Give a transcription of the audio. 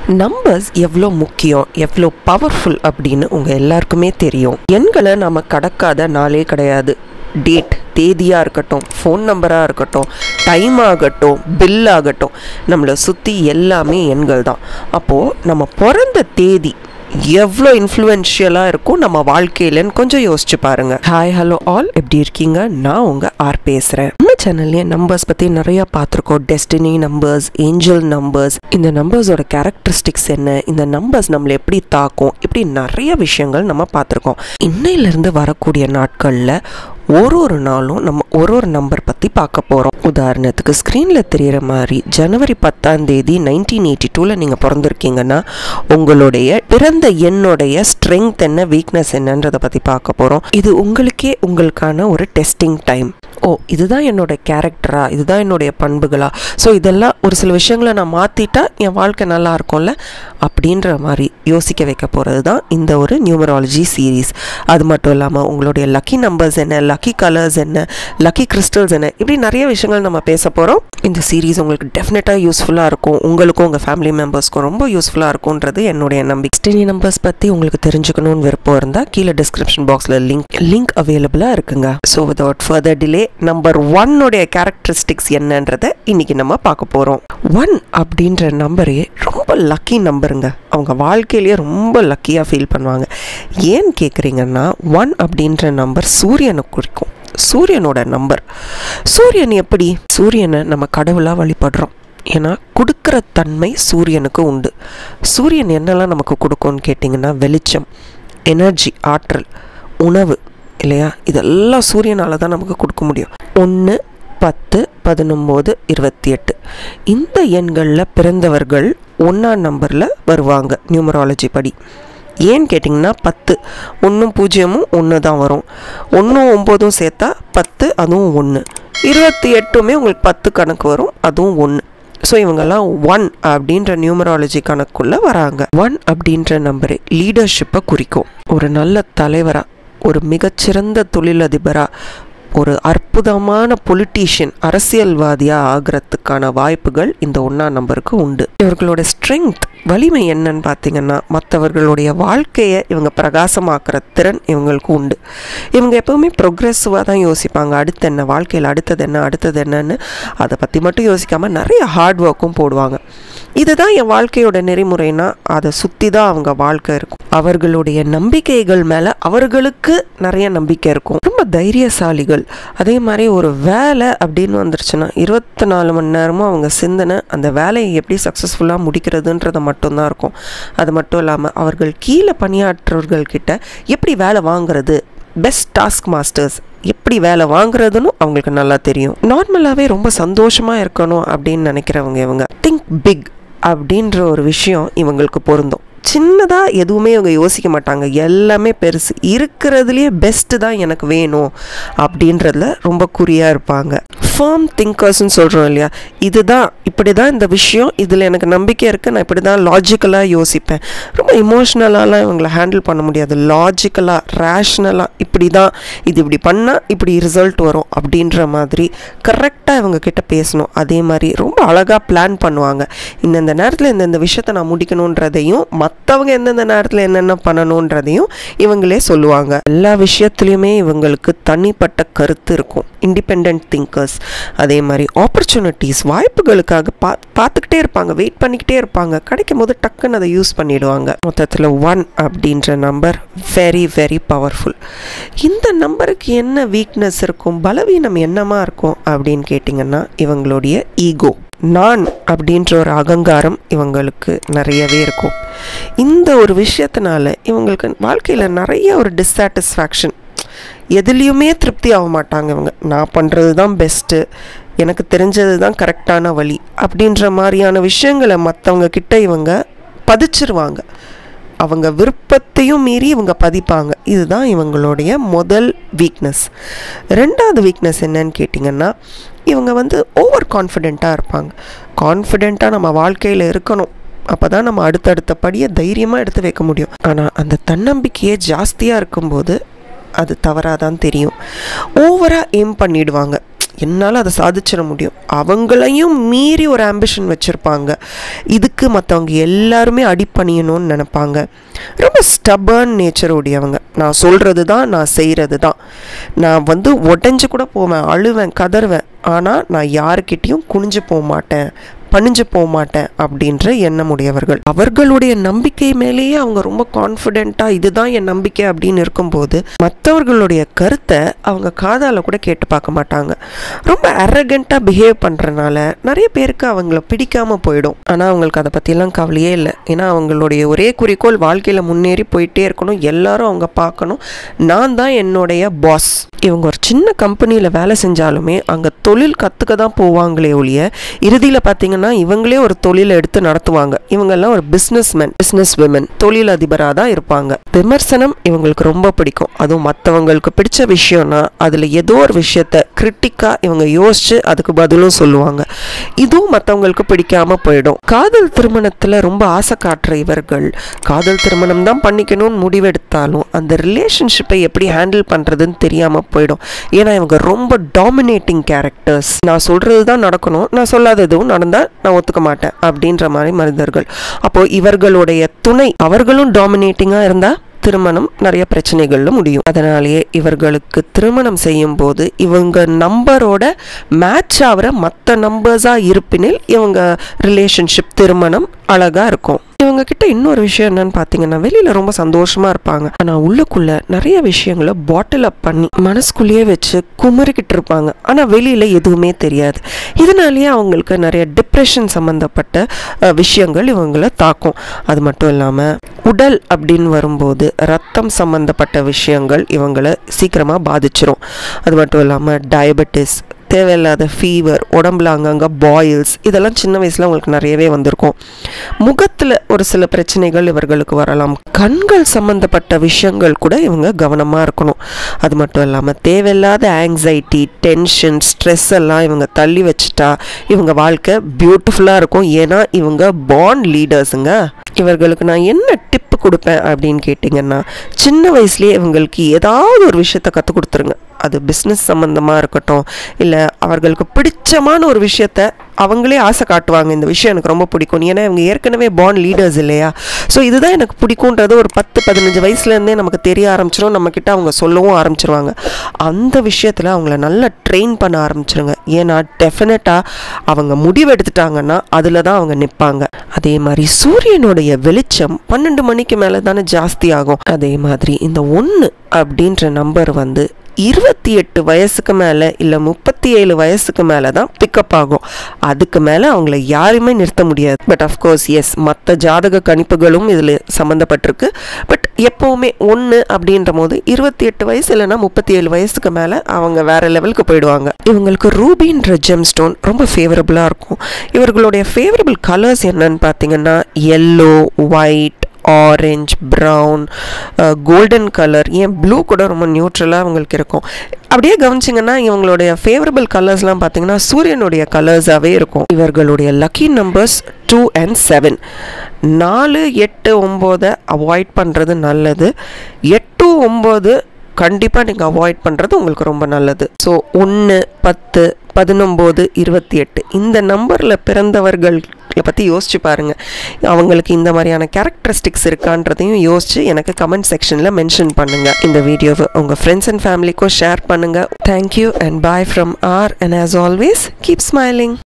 numbers எவ்வளோ முக்கியம் எவ்வளோ பவர்ஃபுல் அப்படின்னு உங்கள் எல்லாருக்குமே தெரியும் எண்களை நம்ம கடக்காத நாளே கிடையாது டேட் தேதியாக இருக்கட்டும் ஃபோன் நம்பராக இருக்கட்டும் டைம் ஆகட்டும் பில் ஆகட்டும் நம்மளை சுற்றி எல்லாமே எண்கள் தான் அப்போது நம்ம பிறந்த தேதி எவ்வளோ இன்ஃப்ளூயன்ஷியலாக இருக்கும் நம்ம வாழ்க்கையிலன்னு கொஞ்சம் யோசிச்சு பாருங்க ஹாய் ஹலோ ஆல் எப்படி இருக்கீங்க நான் உங்கள் ஆர் பேசுகிறேன் நம்ம சேனல்லே நம்பர்ஸ் பற்றி நிறையா பார்த்துருக்கோம் டெஸ்டினி நம்பர்ஸ் ஏஞ்சல் நம்பர்ஸ் இந்த நம்பர்ஸோட கேரக்டரிஸ்டிக்ஸ் என்ன இந்த நம்பர்ஸ் நம்மளை எப்படி தாக்கும் இப்படி நிறைய விஷயங்கள் நம்ம பார்த்துருக்கோம் இன்னையிலேருந்து வரக்கூடிய நாட்களில் ஒரு ஒரு நாளும் நம்ம ஒரு ஒரு நம்பர் பற்றி பார்க்க போகிறோம் உதாரணத்துக்கு ஸ்க்ரீனில் தெரிகிற மாதிரி ஜனவரி பத்தாம் தேதி நைன்டீன் எயிட்டி டூவில் நீங்கள் பிறந்திருக்கீங்கன்னா உங்களுடைய பிறந்த எண்ணுடைய ஸ்ட்ரென்த் என்ன வீக்னஸ் என்னன்றதை பற்றி பார்க்க போகிறோம் இது உங்களுக்கே உங்களுக்கான ஒரு டெஸ்டிங் டைம் ஓ இதுதான் என்னோட கேரக்டரா இதுதான் என்னுடைய பண்புகளா ஸோ இதெல்லாம் ஒரு சில விஷயங்களை நான் மாற்றிட்டா என் வாழ்க்கை நல்லா இருக்கும்ல அப்படின்ற மாதிரி யோசிக்க வைக்க போகிறது தான் இந்த ஒரு நியூமராலஜி சீரீஸ் அது மட்டும் இல்லாமல் உங்களுடைய லக்கி நம்பர்ஸ் என்ன லக்கி கலர்ஸ் என்ன லக்கி கிறிஸ்டல்ஸ் என்ன இப்படி நிறைய விஷயங்கள் நம்ம பேச போகிறோம் இந்த சீரீஸ் உங்களுக்கு டெஃபினட்டாக யூஸ்ஃபுல்லாக இருக்கும் உங்களுக்கும் உங்கள் ஃபேமிலி மெம்பர்ஸ்க்கும் ரொம்ப யூஸ்ஃபுல்லாக இருக்கும்ன்றது என்னுடைய நம்பிக்கை ஸ்டெனி நம்பர்ஸ் பற்றி உங்களுக்கு தெரிஞ்சுக்கணும்னு விருப்பம் இருந்தால் கீழே டிஸ்கிரிப்ஷன் பாக்ஸில் லிங்க் லிங்க் அவைலபிளாக இருக்குங்க so without further delay number ஒன்னுடைய கேரக்டரிஸ்டிக்ஸ் என்னன்றதை இன்னைக்கு நம்ம பார்க்க போகிறோம் ஒன் அப்படின்ற நம்பரே ரொம்ப லக்கி நம்பருங்க அவங்க வாழ்க்கையிலேயே ரொம்ப லக்கியாக ஃபீல் பண்ணுவாங்க ஏன்னு கேட்குறீங்கன்னா ஒன் அப்படின்ற நம்பர் சூரியனை குறிக்கும் சூரியனோட நம்பர் சூரியன் எப்படி சூரியனை நம்ம கடவுளாக வழிபடுறோம் ஏன்னா கொடுக்குற தன்மை சூரியனுக்கு உண்டு சூரியன் என்னெல்லாம் நமக்கு கொடுக்கும்னு கேட்டிங்கன்னா வெளிச்சம் எனர்ஜி ஆற்றல் உணவு இல்லையா இதெல்லாம் சூரியனால் தான் நமக்கு கொடுக்க முடியும் ஒன்று பத்து பதினொம்போது இருபத்தி எட்டு இந்த எண்களில் பிறந்தவர்கள் ஒன்றாம் நம்பரில் வருவாங்க நியூமராலஜி படி ஏன்னு கேட்டிங்கன்னா பத்து ஒன்றும் பூஜ்ஜியமும் ஒன்று தான் வரும் ஒன்றும் ஒம்போதும் சேர்த்தா பத்து அதுவும் ஒன்று இருபத்தி எட்டுமே உங்களுக்கு பத்து கணக்கு வரும் அதுவும் ஒன்று ஸோ இவங்கெல்லாம் ஒன் அப்படின்ற நியூமராலஜி கணக்குள்ளே வராங்க ஒன் அப்படின்ற நம்பரு லீடர்ஷிப்பை குறிக்கும் ஒரு நல்ல தலைவராக ஒரு மிகச்சிறந்த தொழிலதிபராக ஒரு அற்புதமான பொலிட்டீஷியன் அரசியல்வாதியாக ஆகிறதுக்கான வாய்ப்புகள் இந்த ஒன்றாம் நம்பருக்கு உண்டு இவர்களோட ஸ்ட்ரென்த் வலிமை என்னன்னு பார்த்தீங்கன்னா மற்றவர்களுடைய வாழ்க்கையை இவங்க பிரகாசமாக்குற திறன் இவங்களுக்கு உண்டு இவங்க எப்பவுமே ப்ரொக்ரெசிவாக தான் யோசிப்பாங்க அடுத்து என்ன வாழ்க்கையில் அடுத்தது என்ன அடுத்தது என்னன்னு அதை பற்றி மட்டும் யோசிக்காமல் நிறைய ஹார்ட் ஒர்க்கும் போடுவாங்க இதுதான் என் வாழ்க்கையோட நெறிமுறைனா அதை சுற்றி தான் அவங்க வாழ்க்கை இருக்கும் அவர்களுடைய நம்பிக்கைகள் மேலே அவர்களுக்கு நிறைய நம்பிக்கை இருக்கும் ரொம்ப தைரியசாலிகள் அதே மாதிரி ஒரு வேலை அப்படின்னு வந்துருச்சுன்னா இருபத்தி நாலு மணி நேரமும் அவங்க சிந்தனை அந்த வேலையை எப்படி சக்ஸஸ்ஃபுல்லாக முடிக்கிறதுன்றத மட்டும்தான் இருக்கும் அது மட்டும் இல்லாமல் அவர்கள் கீழே பணியாற்றவர்கள்கிட்ட எப்படி வேலை வாங்குறது பெஸ்ட் டாஸ்க் மாஸ்டர்ஸ் எப்படி வேலை வாங்குறதுன்னு அவங்களுக்கு நல்லா தெரியும் நார்மலாகவே ரொம்ப சந்தோஷமாக இருக்கணும் அப்படின்னு நினைக்கிறவங்க இவங்க திங்க் பிக் அப்படின்ற ஒரு விஷயம் இவங்களுக்கு பொருந்தும் சின்னதாக எதுவுமே இவங்க யோசிக்க மாட்டாங்க எல்லாமே பெருசு இருக்கிறதுலையே பெஸ்ட்டு தான் எனக்கு வேணும் அப்படின்றதுல ரொம்ப குறியாக இருப்பாங்க ஃபேம் திங்கர்ஸ்னு சொல்கிறோம் இல்லையா இதுதான் இப்படி தான் இந்த விஷயம் இதில் எனக்கு நம்பிக்கை இருக்குது நான் இப்படி தான் லாஜிக்கலாக யோசிப்பேன் ரொம்ப இமோஷ்னலாலாம் இவங்களை ஹேண்டில் பண்ண முடியாது லாஜிக்கலாக ரேஷ்னலாக இப்படி தான் இது இப்படி பண்ணால் இப்படி ரிசல்ட் வரும் அப்படின்ற மாதிரி கரெக்டாக இவங்க கிட்ட பேசணும் அதே மாதிரி ரொம்ப அழகாக பிளான் பண்ணுவாங்க இந்தந்த நேரத்தில் இந்தந்த விஷயத்தை நான் முடிக்கணுன்றதையும் மற்றவங்க எந்தெந்த நேரத்தில் என்னென்ன பண்ணணுன்றதையும் இவங்களே சொல்லுவாங்க எல்லா விஷயத்துலையுமே இவங்களுக்கு தனிப்பட்ட கருத்து இருக்கும் இண்டிபெண்ட் திங்கர்ஸ் அதே மாதிரி ஆப்பர்ச்சுனிட்டிஸ் வாய்ப்புகளுக்காக பா பார்த்துக்கிட்டே இருப்பாங்க வெயிட் பண்ணிக்கிட்டே இருப்பாங்க கிடைக்கும் போது டக்குன்னு அதை யூஸ் பண்ணிடுவாங்க மொத்தத்தில் ஒன் அப்படின்ற நம்பர் வெரி வெரி பவர்ஃபுல் இந்த நம்பருக்கு என்ன வீக்னஸ் இருக்கும் பலவீனம் என்னமா இருக்கும் அப்படின்னு கேட்டிங்கன்னா இவங்களுடைய ஈகோ நான் அப்படின்ற ஒரு அகங்காரம் இவங்களுக்கு நிறையவே இருக்கும் இந்த ஒரு விஷயத்தினால இவங்களுக்கு வாழ்க்கையில் நிறைய ஒரு டிஸ்சாட்டிஸ்ஃபேக்ஷன் எதுலேயுமே திருப்தி ஆக மாட்டாங்க இவங்க நான் பண்ணுறது தான் பெஸ்ட்டு எனக்கு தெரிஞ்சது தான் கரெக்டான வழி அப்படின்ற மாதிரியான விஷயங்களை மற்றவங்க கிட்ட இவங்க பதிச்சிருவாங்க அவங்க விருப்பத்தையும் மீறி இவங்க பதிப்பாங்க இதுதான் இவங்களுடைய முதல் வீக்னஸ் ரெண்டாவது வீக்னஸ் என்னன்னு கேட்டிங்கன்னா இவங்க வந்து ஓவர் கான்ஃபிடெண்ட்டாக இருப்பாங்க கான்ஃபிடெண்ட்டாக நம்ம வாழ்க்கையில் இருக்கணும் அப்போ தான் நம்ம அடுத்தடுத்த படியை தைரியமாக எடுத்து வைக்க முடியும் ஆனால் அந்த தன்னம்பிக்கையே ஜாஸ்தியாக இருக்கும்போது அது தவறாக தான் தெரியும் ஓவராக எய்ம் பண்ணிடுவாங்க என்னால் அதை சாதிச்சிட முடியும் அவங்களையும் மீறி ஒரு ஆம்பிஷன் வச்சுருப்பாங்க இதுக்கு மற்றவங்க எல்லாருமே அடிப்பணியணும்னு நினைப்பாங்க ரொம்ப ஸ்டபர்ன் நேச்சர் உடையவங்க நான் சொல்கிறது தான் நான் செய்கிறது தான் நான் வந்து உடஞ்சி கூட போவேன் அழுவேன் கதறுவேன் ஆனால் நான் யாருக்கிட்டேயும் குனிஞ்சு போக மாட்டேன் பணிஞ்சு போக மாட்டேன் அப்படின்ற எண்ணம் உடையவர்கள் அவர்களுடைய நம்பிக்கை மேலேயே அவங்க ரொம்ப கான்ஃபிடென்ட்டாக இதுதான் என் நம்பிக்கை அப்படின்னு இருக்கும்போது மற்றவர்களுடைய கருத்தை அவங்க காதால் கூட கேட்டு பார்க்க மாட்டாங்க ரொம்ப அரகண்ட்டாக பிஹேவ் பண்ணுறனால நிறைய பேருக்கு அவங்கள பிடிக்காமல் போயிடும் ஆனால் அவங்களுக்கு அதை பற்றிலாம் கவலையே இல்லை ஏன்னா அவங்களுடைய ஒரே குறிக்கோள் வாழ்க்கையில் முன்னேறி போயிட்டே இருக்கணும் எல்லாரும் அவங்க பார்க்கணும் நான் தான் என்னுடைய பாஸ் இவங்க ஒரு சின்ன கம்பெனியில் வேலை செஞ்சாலுமே அங்கே தொழில் கற்றுக்க தான் போவாங்களே ஒழிய இறுதியில் பார்த்தீங்கன்னா இவங்களே ஒரு தொழிலை எடுத்து நடத்துவாங்க இவங்கெல்லாம் ஒரு பிஸ்னஸ் மேன் பிஸ்னஸ் விமன் தொழில் அதிபராக தான் இருப்பாங்க விமர்சனம் இவங்களுக்கு ரொம்ப பிடிக்கும் அதுவும் மற்றவங்களுக்கு பிடிச்ச விஷயம்னா அதில் ஏதோ ஒரு விஷயத்த கிரிட்டிக்காக இவங்க யோசிச்சு அதுக்கு பதிலும் சொல்லுவாங்க இதுவும் மற்றவங்களுக்கு பிடிக்காம போயிடும் காதல் திருமணத்தில் ரொம்ப ஆசை காட்டுற இவர்கள் காதல் திருமணம் தான் பண்ணிக்கணும்னு முடிவெடுத்தாலும் அந்த ரிலேஷன்ஷிப்பை எப்படி ஹேண்டில் பண்ணுறதுன்னு தெரியாமல் போயிடும் ஏன்னா இவங்க ரொம்ப டாமினேட்டிங் கேரக்டர்ஸ் நான் சொல்கிறது தான் நடக்கணும் நான் சொல்லாததும் நடந்தால் நான் ஒத்துக்க மாட்டேன் அப்படின்ற மாதிரி மனிதர்கள் அப்போது இவர்களுடைய துணை அவர்களும் டாமினேட்டிங்காக இருந்தால் திருமணம் நிறைய பிரச்சனைகள்ல முடியும் அதனாலேயே இவர்களுக்கு திருமணம் செய்யும் போது இவங்க நம்பரோட மேட்ச் ஆகிற மற்ற நம்பர்ஸாக இருப்பினில் இவங்க ரிலேஷன்ஷிப் திருமணம் அழகா இருக்கும் இவங்க கிட்ட இன்னொரு விஷயம் என்னன்னு பார்த்தீங்கன்னா வெளியில ரொம்ப சந்தோஷமா இருப்பாங்க ஆனா உள்ளுக்குள்ள நிறைய விஷயங்களை பாட்டில் அப் பண்ணி மனசுக்குள்ளேயே வச்சு குமரிக்கிட்டு இருப்பாங்க ஆனா வெளியில எதுவுமே தெரியாது இதனாலேயே அவங்களுக்கு நிறைய டிப்ரெஷன் சம்மந்தப்பட்ட அஹ், விஷயங்கள் இவங்களை தாக்கும் அது மட்டும் இல்லாம உடல் அப்படின்னு வரும்போது ரத்தம் சம்மந்தப்பட்ட விஷயங்கள் இவங்களை சீக்கிரமா பாதிச்சிரும் அது மட்டும் இல்லாம டயபெட்டிஸ் தேவையில்லாத ஃபீவர் உடம்புல அங்கங்கே பாயில்ஸ் இதெல்லாம் சின்ன வயசில் அவங்களுக்கு நிறையவே வந்திருக்கும் முகத்தில் ஒரு சில பிரச்சனைகள் இவர்களுக்கு வரலாம் கண்கள் சம்மந்தப்பட்ட விஷயங்கள் கூட இவங்க கவனமாக இருக்கணும் அது மட்டும் இல்லாமல் தேவையில்லாத ஆங்ஸைட்டி டென்ஷன் ஸ்ட்ரெஸ் எல்லாம் இவங்க தள்ளி வச்சுட்டா இவங்க வாழ்க்கை பியூட்டிஃபுல்லாக இருக்கும் ஏன்னா இவங்க பாண்ட் லீடர்ஸுங்க இவர்களுக்கு நான் என்ன டிப்பு கொடுப்பேன் அப்படின்னு கேட்டிங்கன்னா சின்ன வயசுலேயே இவங்களுக்கு ஏதாவது ஒரு விஷயத்த கற்றுக் கொடுத்துருங்க அது பிஸ்னஸ் சம்மந்தமாக இருக்கட்டும் இல்லை அவர்களுக்கு பிடிச்சமான ஒரு விஷயத்த அவங்களே ஆசை காட்டுவாங்க இந்த விஷயம் எனக்கு ரொம்ப பிடிக்கும் ஏன்னா இவங்க ஏற்கனவே பாண்ட் லீடர்ஸ் இல்லையா ஸோ இதுதான் எனக்கு பிடிக்குன்றது ஒரு பத்து பதினஞ்சு வயசுலேருந்தே நமக்கு தெரிய ஆரம்பிச்சிடும் நம்மக்கிட்ட அவங்க சொல்லவும் ஆரம்பிச்சிருவாங்க அந்த விஷயத்தில் அவங்கள நல்லா ட்ரெயின் பண்ண ஆரம்பிச்சிருங்க ஏன்னா டெஃபினட்டாக அவங்க முடிவு எடுத்துட்டாங்கன்னா அதில் தான் அவங்க நிற்பாங்க அதே மாதிரி சூரியனுடைய வெளிச்சம் பன்னெண்டு மணிக்கு மேலே தானே ஜாஸ்தி ஆகும் அதே மாதிரி இந்த ஒன்று அப்படின்ற நம்பர் வந்து இருபத்தி எட்டு வயசுக்கு மேலே இல்லை முப்பத்தி ஏழு வயசுக்கு மேலே தான் பிக்கப் ஆகும் அதுக்கு மேலே அவங்கள யாருமே நிறுத்த முடியாது பட் அஃப்கோர்ஸ் எஸ் மற்ற ஜாதக கணிப்புகளும் இதில் சம்மந்தப்பட்டிருக்கு பட் எப்போவுமே ஒன்று அப்படின்ற போது இருபத்தி எட்டு வயசு இல்லைன்னா முப்பத்தி ஏழு வயசுக்கு மேலே அவங்க வேற லெவலுக்கு போயிடுவாங்க இவங்களுக்கு ரூபின்ற ஜெம் ஸ்டோன் ரொம்ப ஃபேவரபுளாக இருக்கும் இவர்களுடைய ஃபேவரபிள் கலர்ஸ் என்னன்னு பார்த்தீங்கன்னா yellow white orange brown golden colour ஏன் ப்ளூ கூட ரொம்ப நியூட்ரலாக அவங்களுக்கு இருக்கும் அப்படியே கவனிச்சிங்கன்னா இவங்களுடைய ஃபேவரபிள் கலர்ஸ்லாம் பார்த்தீங்கன்னா சூரியனுடைய கலர்ஸாகவே இருக்கும் இவர்களுடைய lucky numbers two and seven நாலு எட்டு ஒம்போதை அவாய்ட் பண்ணுறது நல்லது எட்டு ஒம்பது கண்டிப்பாக நீங்கள் அவாய்ட் பண்ணுறது உங்களுக்கு ரொம்ப நல்லது ஸோ ஒன்று பத்து பதினொம்போது இருபத்தி எட்டு இந்த நம்பரில் பிறந்தவர்களை பற்றி யோசிச்சு பாருங்கள் அவங்களுக்கு இந்த மாதிரியான கேரக்டரிஸ்டிக்ஸ் இருக்கான்றதையும் யோசிச்சு எனக்கு கமெண்ட் செக்ஷனில் மென்ஷன் பண்ணுங்கள் இந்த வீடியோவை உங்கள் ஃப்ரெண்ட்ஸ் அண்ட் ஃபேமிலிக்கும் ஷேர் பண்ணுங்கள் thank you and bye from R and as always keep smiling